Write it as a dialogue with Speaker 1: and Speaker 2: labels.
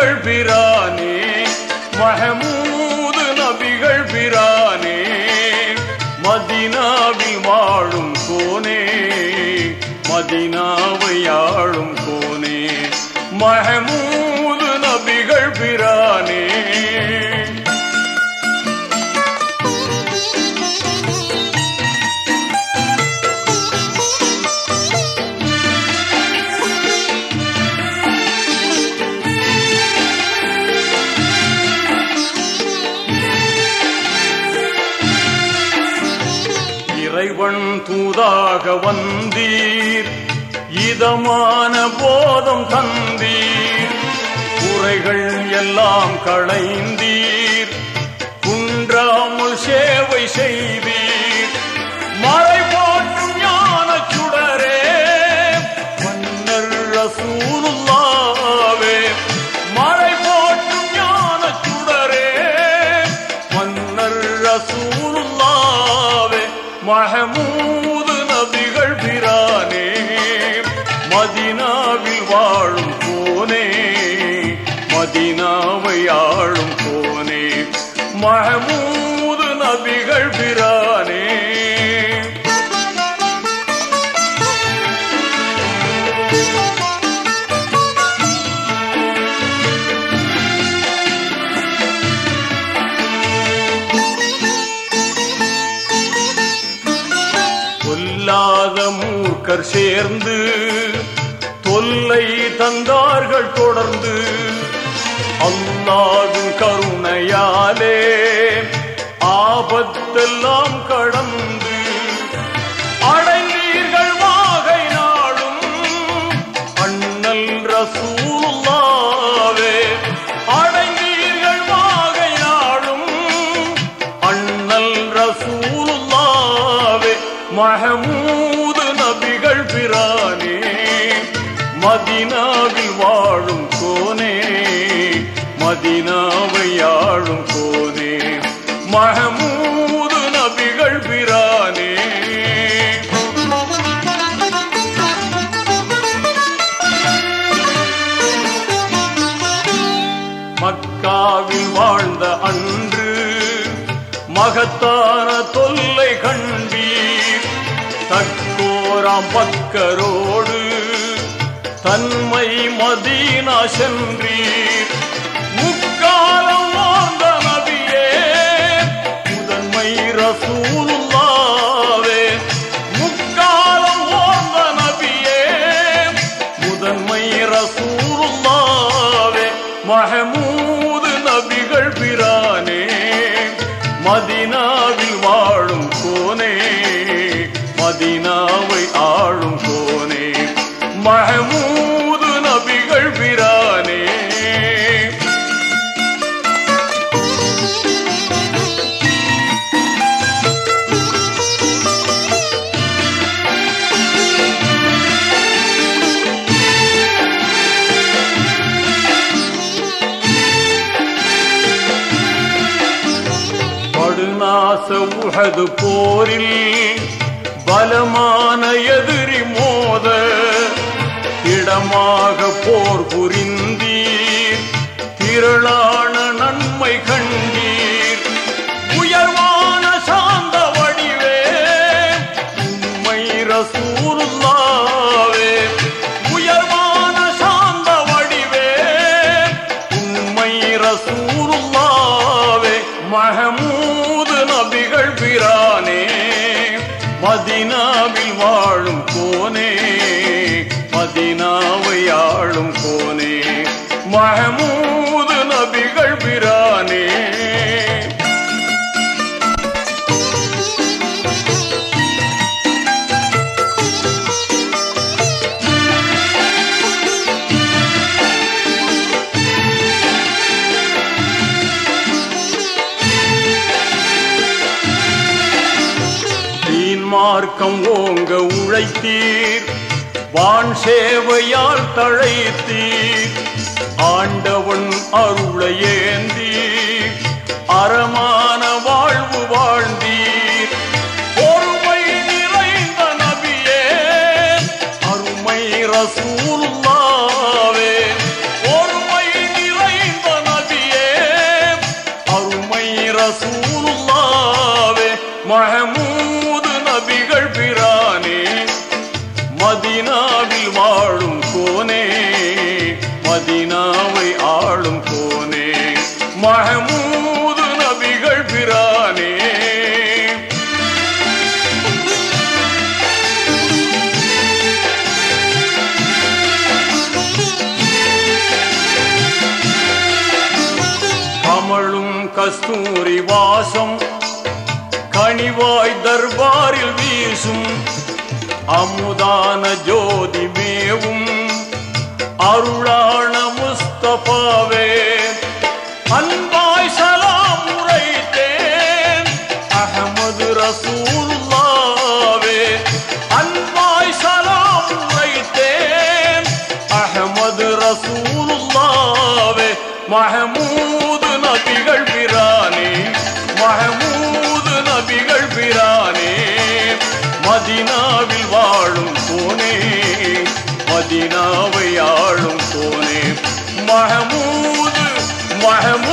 Speaker 1: நபிகள் பிரானே மஹமூது நபிகள் பிரானே மதினாவில் வாழும் கோனே மதினாவை ஆளும் கோனே மஹமூது நபிகள் பிரானே இறைவன் தூதாக வந்தீர் இதமான போதம் தந்தீர் குறைகள் எல்லாம் களைந்தீர் குன்றாமல் சேவை செய்தீர் மறை போற்றும் ஞான சுடரே மன்னர் ரசூலுல்லாவே மறை போற்றும் ஞான சுடரே மன்னர் ரசூலுல்லாவே மஹமூது நபிகள் பிரானே மதினாவில் வாழும் போனே மதினாவை ஆளும் போனே மஹமூது நபிகள் பிரானே கொல்லாத மூர்க்கர் சேர்ந்து தொல்லை தந்தார்கள் தொடர்ந்து அல்லாவின் கருணையாலே ஆபத்தெல்லாம் கடந்து அடைந்தீர்கள் வாகை நாடும் அண்ணல் ரசூலுல்லாவே அடைந்தீர்கள் வாகை நாடும் அண்ணல் ரசூலுல்லாவே மஹமூது நபிகள் பிரானே மதினாவில் வாழும் கோனே மதினாவை ஆளும் கோனே மஹமூது நபிகள் பிரானே மக்காவில் வாழ்ந்த அன்று மகத்தான தொல்லை கண்டீர் தக்கோராம் பக்கரோடு தன்மை மதீனா சென்றீர் முக்காலம் வாழ்ந்த நபியே முதன்மை ரசூலுல்லாவே முக்காலம் வாழ்ந்த நபியே முதன்மை ரசூலுல்லாவே மஹமூது நபிகள் பிரானே மதினாவில் வாழும் கோனே மதினாவை ஆளும் கோனே மஹமூது நபிகள் பிரானே படுநாச உஹது போரில் பலமான எதிரி மோத இடமாக போர் புரிந்தீர் திரளான நன்மை கண்டீர் உயர்வான சாந்த வடிவே உண்மை ரசூலுல்லாவே உயர்வான சாந்த வடிவே உண்மை ரசூலுல்லாவே மஹமூது நபிகள் பிரானே மதினாவில் வாழும் கோனே மதினாவை ஆளும் கோனே மஹமூது நபிகள் பிரானே தீன் மார்க்கம் ஓங்க உழைத்தீர் வான் சேவையால் தழைத்தீர் ஆண்டவன் அருளை ஏந்தீர் அறமான வாழ்வு வாழ்ந்தீர் பொறுமை நிறைந்த நபியே அருமை ரசூலுல்லாவே பொறுமை நிறை கஸ்தூரி வாசம் கனிவாய் தர்பாரில் வீசும் அமுதான ஜோதி மேவும் அருளான முஸ்தபாவே அன்பாய் சலாம் உரைத்தேன் அகமது ரசூலுல்லாவே அன்பாய் சலாம் உரைத்தேன் அகமது ரசூலுல்லாவே மஹமூது நபிகள் பிரானே மஹமூது நபிகள் பிரானே மதினாவில் வாழும் போனே மதினாவை ஆளும் போனே மஹமூது மஹமூது